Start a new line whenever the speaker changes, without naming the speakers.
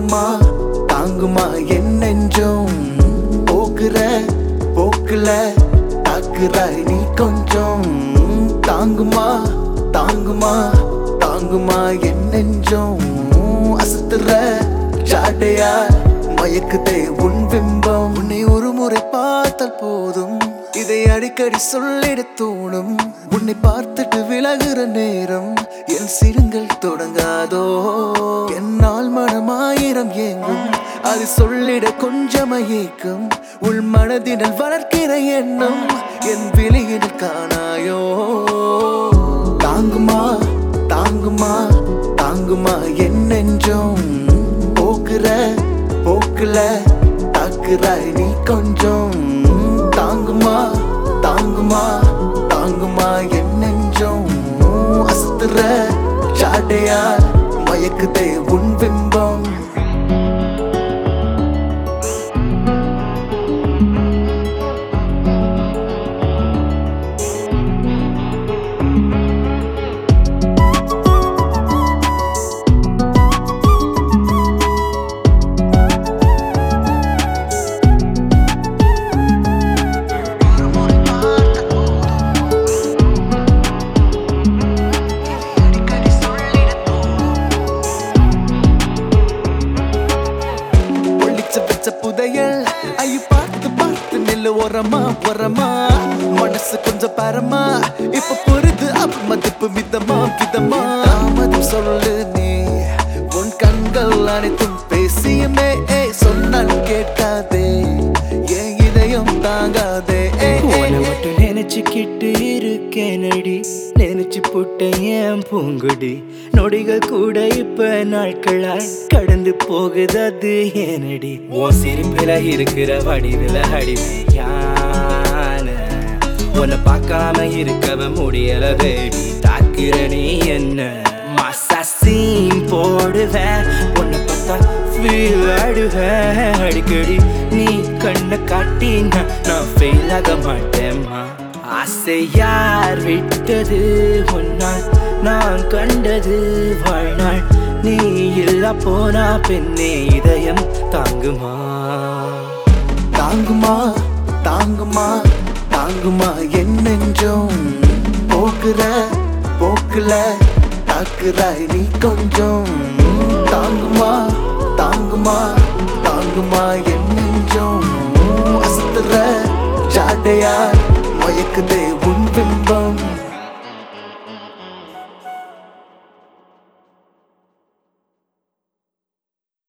தாங்குமா தாங்குமா என் நெஞ்சம் போக்குற போக்குல தாக்குறாய் நீ கொஞ்சம் தாங்குமா தாங்குமா தாங்குமா என் நெஞ்சம் அசத்துற சாட்டையா மயக்குதே உன் பிம்பம் உன்னை ஒரு முறை பார்த்தால் போதும் இதை அடிக்கடி சொல்லிட தோணும் உன்னை பார்த்துட்டு விலகுற நேரம் என் சிறுங்கள் தொடங்காதோ என்னால் மனமாயிரம் ஏங்கும் அது சொல்லிட கொஞ்சம் ஏக்கம் உள் மனதினில் வளர்க்கிற எண்ணம் என் விழியினில் காணாயோ தாங்குமா தாங்குமா தாங்குமா என் நெஞ்சம் போக்குற போக்குல தாக்குறாய் நீ கொஞ்சம் தாங்குமா தாங்குமா தாங்குமா என் நெஞ்சம் அசத்துற சாட்டையா மயக்குதே உன் பிம்பம் ஒளிச்சு வச்ச புதையல் ஐயோ பார்த்து பார்த்து நெல்லு ஓரமா ஓரமா மனசு கொஞ்சம் பரமா இப்ப புரிது அப்ப மதிப்பு மிதமா விதமா தாமதம் சொல்லு நீ உன் கண்கள் அனைத்தும் பேசியுமே ஏய் சொன்னால் கேட்காதே என் இதயம் தாங்காதே ஏய், ஏய்,
உன்னை
ஏய்.
மட்டும் நினைச்சுக்கிட்டு இருக்கேனடி நினைச்சு புட்டேன் என் பூங்குடி நொடிகள் கூட இப்ப நாட்களாய் கடந்து போகுது அது ஏனடி உன் சிரிப்பில இருக்கிற வடிவில அடிமையான உன்னை பார்க்காம இருக்கவ முடியல பேபி தாக்குற நீ என்ன மசாசீன் போடுவேன் உன்னை பார்த்தா ஃபீல் ஆடுவேன் அடிக்கடி நீ கண்ணை காட்டி நான் நான் ஃபெயில் ஆக மாட்டேம்மா ஆசை யார் விட்டது உன்னால் நான் கண்டது வாழ்நாள் நீ இல்ல போனா பெண்ணே இதயம் தாங்குமா
தாங்குமா தாங்குமா தாங்குமா என் நெஞ்சம் போக்குற போக்குல தாக்குறாய் நீ கொஞ்சம் தாங்குமா தாங்குமா தாங்குமா என் நெஞ்சம் அசத்துற சாட்டையா மயக்குதே உன்